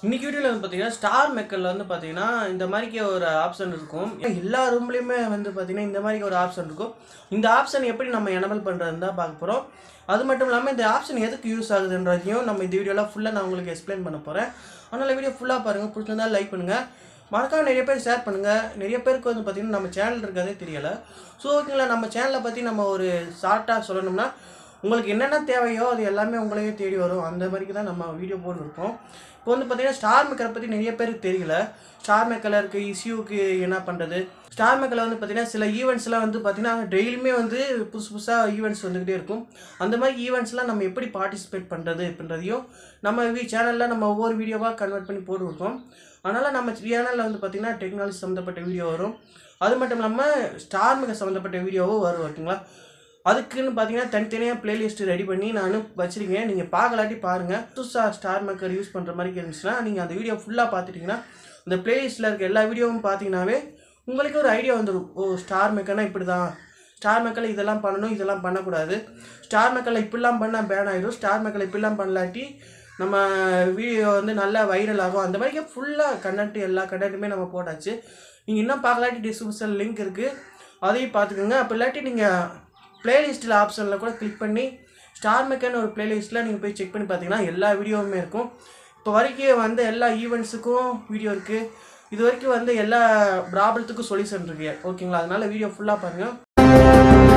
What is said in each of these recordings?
இன்னைக்கு வீடியோவில் வந்து பார்த்தீங்கன்னா ஸ்டார் மெக்கரில் வந்து பார்த்தீங்கன்னா இந்த மாதிரிக்கு ஒரு ஆப்ஷன் இருக்கும் எல்லா ரூம்லேயுமே வந்து பார்த்தீங்கன்னா இந்த மாதிரி ஒரு ஆப்ஷன் இருக்கும் இந்த ஆப்ஷன் எப்படி நம்ம எனபிள் பண்ணுறதுன்னு தான் பார்க்க போகிறோம் அது மட்டும் இல்லாமல் இந்த ஆப்ஷன் எதுக்கு யூஸ் ஆகுதுன்றதையும் நம்ம இந்த வீடியோவில் ஃபுல்லாக நான் உங்களுக்கு எக்ஸ்பிளைன் பண்ண போகிறேன் அதனால் வீடியோ ஃபுல்லாக பாருங்கள் பிடிச்சிருந்தா லைக் பண்ணுங்கள் மறக்காம நிறைய பேர் ஷேர் பண்ணுங்கள் நிறைய பேருக்கு வந்து பார்த்திங்கன்னா நம்ம சேனல் இருக்கிறதே தெரியலை ஸோ ஓகேங்களா நம்ம சேனலை பற்றி நம்ம ஒரு ஷார்ட்டாக சொல்லணும்னா உங்களுக்கு என்னென்ன தேவையோ அது எல்லாமே உங்களையே தேடி வரும் அந்த மாதிரிக்கு தான் நம்ம வீடியோ போட்டுருக்கோம் இப்போ வந்து பார்த்தீங்கன்னா ஸ்டார் மேக்கரை பற்றி நிறைய பேருக்கு தெரியல ஸ்டார் மேக்கரில் இருக்க இஷ்யூக்கு என்ன பண்ணுறது ஸ்டார் மேக்கரில் வந்து பார்த்தீங்கன்னா சில ஈவெண்ட்ஸ்லாம் வந்து பார்த்தீங்கன்னா டெய்லியுமே வந்து புதுசு புதுசாக ஈவெண்ட்ஸ் வந்துக்கிட்டே இருக்கும் அந்த மாதிரி ஈவெண்ட்ஸ்லாம் நம்ம எப்படி பார்ட்டிசிபேட் பண்ணுறது அப்படின்றதையும் நம்ம வீ சேனலில் நம்ம ஒவ்வொரு வீடியோவாக கன்வெர்ட் பண்ணி போட்டுருக்கோம் அதனால் நம்ம சேனலில் வந்து பார்த்திங்கன்னா டெக்னாலஜி சம்மந்தப்பட்ட வீடியோ வரும் அது மட்டும் இல்லாமல் ஸ்டார் மேக்கர் சம்மந்தப்பட்ட வீடியோவும் வரும் ஓகேங்களா அதுக்குன்னு பார்த்தீங்கன்னா தனித்தனியாக பிளேலிஸ்ட் ரெடி பண்ணி நான் வச்சுருக்கேன் நீங்கள் பார்க்கலாட்டி பாருங்கள் புதுசாக ஸ்டார் மேக்கர் யூஸ் பண்ணுற மாதிரி இருந்துச்சுன்னா நீங்கள் அந்த வீடியோ ஃபுல்லாக பார்த்துட்டிங்கன்னா இந்த பிளேலிஸ்ட்டில் இருக்க எல்லா வீடியோவும் பார்த்தீங்கன்னாவே உங்களுக்கு ஒரு ஐடியா வந்துடும் ஓ ஸ்டார் மேக்கர்னால் இப்படி தான் ஸ்டார் மேக்கரில் இதெல்லாம் பண்ணணும் இதெல்லாம் பண்ணக்கூடாது ஸ்டார் மேக்கரில் இப்படிலாம் பண்ணால் பேன் ஆகிடும் ஸ்டார் மேக்கரில் இப்படிலாம் பண்ணலாட்டி நம்ம வீடியோ வந்து நல்லா வைரல் ஆகும் அந்த மாதிரி ஃபுல்லாக கண்டென்ட் எல்லா கண்டென்ட்டுமே நம்ம போட்டாச்சு நீங்கள் இன்னும் பார்க்கலாட்டி டிஸ்கிரிப்ஷன் லிங்க் இருக்குது அதையும் பார்த்துக்கோங்க அப்போ இல்லாட்டி நீங்கள் பிளேலிஸ்ட்டில் ஆப்ஷனில் கூட கிளிக் பண்ணி ஸ்டார் மேக்கர்னு ஒரு பிளேலிஸ்ட்டில் நீங்கள் போய் செக் பண்ணி பார்த்தீங்கன்னா எல்லா வீடியோவுமே இருக்கும் இப்போ வரைக்கும் வந்த எல்லா ஈவெண்ட்ஸுக்கும் வீடியோ இருக்குது இது வரைக்கும் வந்து எல்லா ப்ராப்ளத்துக்கும் சொல்யூஷன் இருக்கு ஓகேங்களா அதனால வீடியோ ஃபுல்லாக பாருங்கள்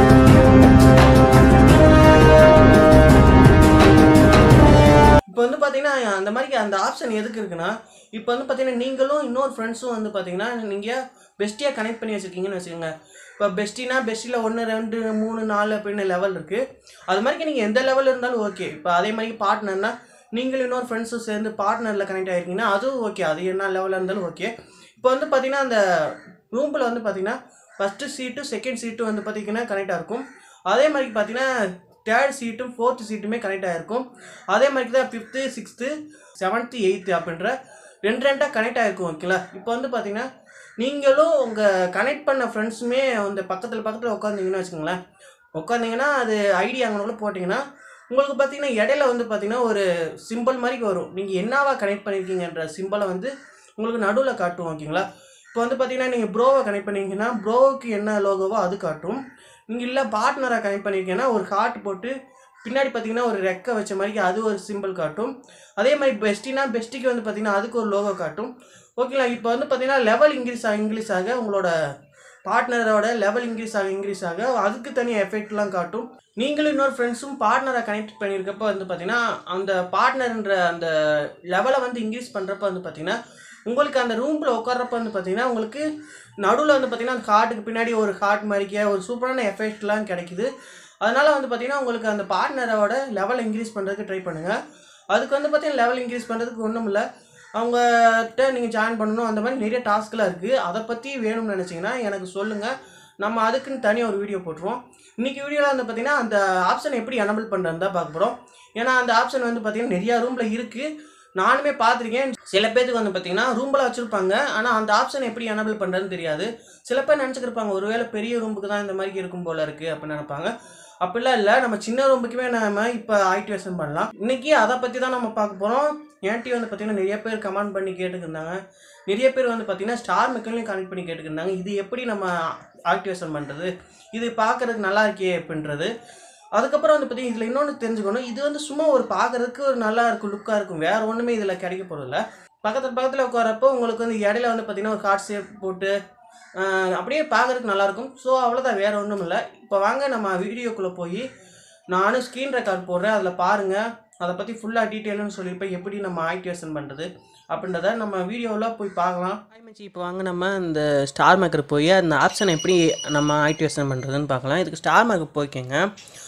இப்போ வந்து பார்த்தீங்கன்னா அந்த மாதிரி அந்த ஆப்ஷன் எதுக்கு இருக்குன்னா இப்போ வந்து பார்த்தீங்கன்னா நீங்களும் இன்னொரு ஃப்ரெண்ட்ஸும் வந்து பார்த்தீங்கன்னா நீங்கள் பெஸ்ட்டியாக கனெக்ட் பண்ணி வச்சுருக்கீங்கன்னு வச்சுக்கோங்க இப்போ பெஸ்ட்டினா பெஸ்ட்டில் ஒன்று ரெண்டு மூணு நாலு அப்படின்னு லெவல் இருக்குது அது மாதிரி நீங்கள் எந்த லெவல் இருந்தாலும் ஓகே இப்போ அதே மாதிரி பார்ட்னர்னா நீங்களும் இன்னொரு ஃப்ரெண்ட்ஸும் சேர்ந்து பார்ட்னரில் கனெக்ட் ஆகிருக்கீங்கன்னா அதுவும் ஓகே அது என்ன லெவலில் இருந்தாலும் ஓகே இப்போ வந்து பார்த்தீங்கன்னா அந்த ரூமில் வந்து பார்த்தீங்கன்னா ஃபஸ்ட்டு சீட்டு செகண்ட் சீட்டு வந்து பார்த்தீங்கன்னா கனெக்ட் ஆகிருக்கும் அதே மாதிரி பார்த்தீங்கன்னா தேர்ட் சீட்டும் ஃபோர்த்து சீட்டுமே கனெக்ட் ஆகிருக்கும் அதே மாதிரி தான் ஃபிஃப்த்து சிக்ஸ்த்து செவன்த்து எயித்து அப்படின்ற ரெண்டு ரெண்டாக கனெக்ட் ஆகிருக்கும் ஓகேங்களா இப்போ வந்து பார்த்தீங்கன்னா நீங்களும் உங்கள் கனெக்ட் பண்ண ஃப்ரெண்ட்ஸுமே அந்த பக்கத்தில் பக்கத்தில் உட்காந்திங்கன்னு வச்சுக்கோங்களேன் உட்காந்திங்கன்னா அது ஐடி அங்கே போட்டிங்கன்னா உங்களுக்கு பார்த்தீங்கன்னா இடையில வந்து பார்த்தீங்கன்னா ஒரு சிம்பிள் மாதிரி வரும் நீங்கள் என்னவா கனெக்ட் பண்ணியிருக்கீங்கன்ற சிம்பிளை வந்து உங்களுக்கு நடுவில் காட்டும் ஓகேங்களா இப்போ வந்து பார்த்தீங்கன்னா நீங்கள் ப்ரோவை கனெக்ட் பண்ணிங்கன்னா ப்ரோவுக்கு என்ன லோகோவோ அது காட்டும் நீங்கள் இல்லை பார்ட்னராக கனெக்ட் பண்ணியிருக்கீங்கன்னா ஒரு ஹார்ட் போட்டு பின்னாடி பார்த்தீங்கன்னா ஒரு ரெக்கை வச்ச மாதிரி அது ஒரு சிம்பிள் காட்டும் அதே மாதிரி பெஸ்ட்டினா பெஸ்ட்டிக்கு வந்து பார்த்தீங்கன்னா அதுக்கு ஒரு லோகோ காட்டும் ஓகேங்களா இப்போ வந்து பார்த்தீங்கன்னா லெவல் இன்க்ரீஸ் ஆக இன்க்ரீஸ் ஆக உங்களோட பார்ட்னரோட லெவல் இன்க்ரீஸ் ஆக இன்க்ரீஸ் ஆக அதுக்கு தனி எஃபெக்ட்லாம் காட்டும் நீங்களும் இன்னொரு ஃப்ரெண்ட்ஸும் பார்ட்னரை கனெக்ட் பண்ணியிருக்கப்ப வந்து பார்த்தீங்கன்னா அந்த பார்ட்னர்ன்ற அந்த லெவலை வந்து இன்க்ரீஸ் பண்ணுறப்ப வந்து பார்த்தீங்கன்னா உங்களுக்கு அந்த ரூமில் உட்கார்றப்ப வந்து பார்த்தீங்கன்னா உங்களுக்கு நடுவில் வந்து பார்த்தீங்கன்னா அந்த ஹார்ட்டுக்கு பின்னாடி ஒரு ஹார்ட் மாதிரிக்கே ஒரு சூப்பரான எஃபெக்ட்லாம் கிடைக்குது அதனால் வந்து பார்த்தீங்கன்னா உங்களுக்கு அந்த பார்ட்னரோட லெவல் இன்க்ரீஸ் பண்ணுறதுக்கு ட்ரை பண்ணுங்கள் அதுக்கு வந்து பார்த்தீங்கன்னா லெவல் இன்க்ரீஸ் பண்ணுறதுக்கு ஒன்றும் இல்லை அவங்ககிட்ட நீங்கள் ஜாயின் பண்ணணும் அந்த மாதிரி நிறைய டாஸ்க்லாம் இருக்குது அதை பற்றி வேணும்னு நினச்சிங்கன்னா எனக்கு சொல்லுங்கள் நம்ம அதுக்குன்னு தனியாக ஒரு வீடியோ போட்டுருவோம் இன்றைக்கி வீடியோவில் வந்து பார்த்திங்கன்னா அந்த ஆப்ஷன் எப்படி எனபிள் பண்ணுறது தான் பார்க்க போகிறோம் ஏன்னா அந்த ஆப்ஷன் வந்து பார்த்திங்கன்னா நிறையா ரூமில் இருக்குது நானுமே பார்த்துருக்கேன் சில பேருக்கு வந்து பார்த்தீங்கன்னா ரூமில் வச்சுருப்பாங்க ஆனால் அந்த ஆப்ஷன் எப்படி எனபிள் பண்ணுறதுன்னு தெரியாது சில பேர் நினச்சிக்கிருப்பாங்க ஒருவேளை பெரிய ரூமுக்கு தான் இந்த மாதிரி இருக்கும் போல இருக்குது அப்படின்னு நினைப்பாங்க அப்படிலாம் இல்லை நம்ம சின்ன ரூமுக்குமே நம்ம இப்போ ஆக்டிவேஷன் பண்ணலாம் இன்றைக்கி அதை பற்றி தான் நம்ம பார்க்க போகிறோம் ஏன்டி வந்து பார்த்திங்கன்னா நிறைய பேர் கமெண்ட் பண்ணி கேட்டுக்கிருந்தாங்க நிறைய பேர் வந்து பார்த்திங்கன்னா ஸ்டார் மெக்கன்லையும் கனெக்ட் பண்ணி கேட்டுக்கிருந்தாங்க இது எப்படி நம்ம ஆக்டிவேஷன் பண்ணுறது இது பார்க்குறதுக்கு நல்லா இருக்கே அப்படின்றது அதுக்கப்புறம் வந்து பார்த்தீங்கன்னா இதில் இன்னொன்று தெரிஞ்சுக்கணும் இது வந்து சும்மா ஒரு பார்க்குறதுக்கு ஒரு நல்லா இருக்கும் லுக்காக இருக்கும் வேறு ஒன்றுமே இதில் கிடைக்க போகிறதில்ல பக்கத்தில் பக்கத்தில் உட்காரப்போ உங்களுக்கு வந்து இடையில வந்து பார்த்திங்கன்னா ஒரு ஹார்ட் ஷேப் போட்டு ஆஹ், அப்படியே பார்க்குறதுக்கு நல்லாயிருக்கும் ஸோ அவ்வளோதான் வேறு ஒன்றும் இல்லை இப்போ வாங்க நம்ம வீடியோக்குள்ளே போய் நானும் ஸ்க்ரீன் ரெக்கார்ட் போடுறேன் அதில் பாருங்கள் அதை பற்றி ஃபுல்லாக டீட்டெயில்னு சொல்லியிருப்பேன் எப்படி நம்ம ஆக்டிவேஷன் பண்ணுறது அப்படின்றத நம்ம வீடியோவில் போய் பார்க்கலாம் மச்சி இப்போ வாங்க நம்ம இந்த ஸ்டார் மேக்கர் போய் அந்த ஆப்ஷனை எப்படி நம்ம ஆக்டிவேஷன் பண்ணுறதுன்னு பார்க்கலாம் இதுக்கு ஸ்டார் மேக்கர் போய்க்கோங்க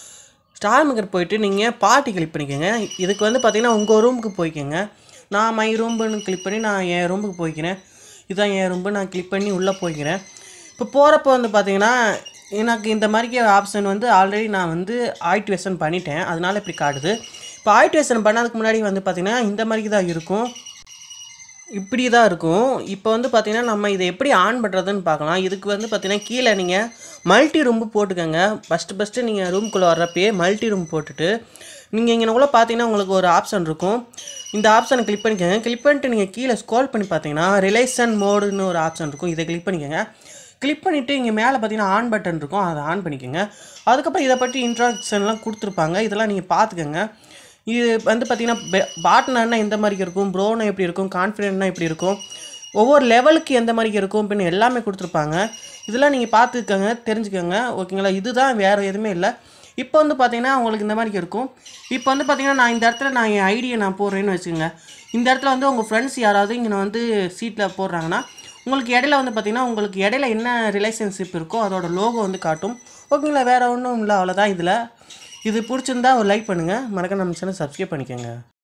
ஸ்டார் மேக்கர் போயிட்டு நீங்கள் பார்ட்டி கிளிக் பண்ணிக்கோங்க இதுக்கு வந்து பார்த்தீங்கன்னா உங்கள் ரூமுக்கு போய்க்கோங்க நான் மை ரூம்னு கிளிக் பண்ணி நான் என் ரூமுக்கு போய்க்கிறேன் இதுதான் என் ரூம்பு நான் கிளிக் பண்ணி உள்ளே போய்க்கிறேன் இப்போ போகிறப்ப வந்து பார்த்தீங்கன்னா எனக்கு இந்த மாதிரி ஆப்ஷன் வந்து ஆல்ரெடி நான் வந்து ஆக்டிவேஷன் பண்ணிட்டேன் அதனால இப்படி காட்டுது இப்போ ஆக்டிவேஷன் பண்ணதுக்கு முன்னாடி வந்து பார்த்தீங்கன்னா இந்த மாதிரி தான் இருக்கும் இப்படி தான் இருக்கும் இப்போ வந்து பார்த்தீங்கன்னா நம்ம இதை எப்படி ஆன் பண்ணுறதுன்னு பார்க்கலாம் இதுக்கு வந்து பார்த்தீங்கன்னா கீழே நீங்கள் மல்டி ரூம் போட்டுக்கோங்க ஃபஸ்ட்டு ஃபஸ்ட்டு நீங்கள் ரூம்குள்ளே வர்றப்பயே மல்டி ரூம் போட்டுட்டு நீங்கள் இங்கே கூட பார்த்தீங்கன்னா உங்களுக்கு ஒரு ஆப்ஷன் இருக்கும் இந்த ஆப்ஷனை கிளிக் பண்ணிக்கோங்க கிளிக் பண்ணிட்டு நீங்கள் கீழே ஸ்க்ரோல் பண்ணி பார்த்தீங்கன்னா ரிலேஷன் மோடுன்னு ஒரு ஆப்ஷன் இருக்கும் இதை கிளிக் பண்ணிக்கோங்க கிளிக் பண்ணிவிட்டு இங்கே மேலே பார்த்தீங்கன்னா ஆன் பட்டன் இருக்கும் அதை ஆன் பண்ணிக்கோங்க அதுக்கப்புறம் இதை பற்றி இன்ட்ராக்ஷன்லாம் கொடுத்துருப்பாங்க இதெல்லாம் நீங்கள் பார்த்துக்கோங்க இது வந்து பார்த்தீங்கன்னா பாட்னர்னா எந்த மாதிரி இருக்கும் ப்ரோனா எப்படி இருக்கும் கான்ஃபிடென்ட்னா எப்படி இருக்கும் ஒவ்வொரு லெவலுக்கு எந்த மாதிரி இருக்கும் அப்படின்னு எல்லாமே கொடுத்துருப்பாங்க இதெல்லாம் நீங்கள் பார்த்துக்கோங்க தெரிஞ்சுக்கோங்க ஓகேங்களா இதுதான் வேறு எதுவுமே இல்லை இப்போ வந்து பார்த்தீங்கன்னா உங்களுக்கு இந்த மாதிரி இருக்கும் இப்போ வந்து பார்த்தீங்கன்னா நான் இந்த இடத்துல நான் என் ஐடியை நான் போடுறேன்னு வச்சுக்கோங்க இந்த இடத்துல வந்து உங்கள் ஃப்ரெண்ட்ஸ் யாராவது இங்கே வந்து சீட்டில் போடுறாங்கன்னா உங்களுக்கு இடையில வந்து பார்த்தீங்கன்னா உங்களுக்கு இடையில என்ன ரிலேஷன்ஷிப் இருக்கோ அதோட லோகோ வந்து காட்டும் ஓகேங்களா வேறு ஒன்றும் இல்லை அவ்வளோதான் இதில் இது பிடிச்சிருந்தா ஒரு லைக் பண்ணுங்கள் மறக்காம நம்ம சேனல் சப்ஸ்கிரைப் பண்ணிக்கோங்க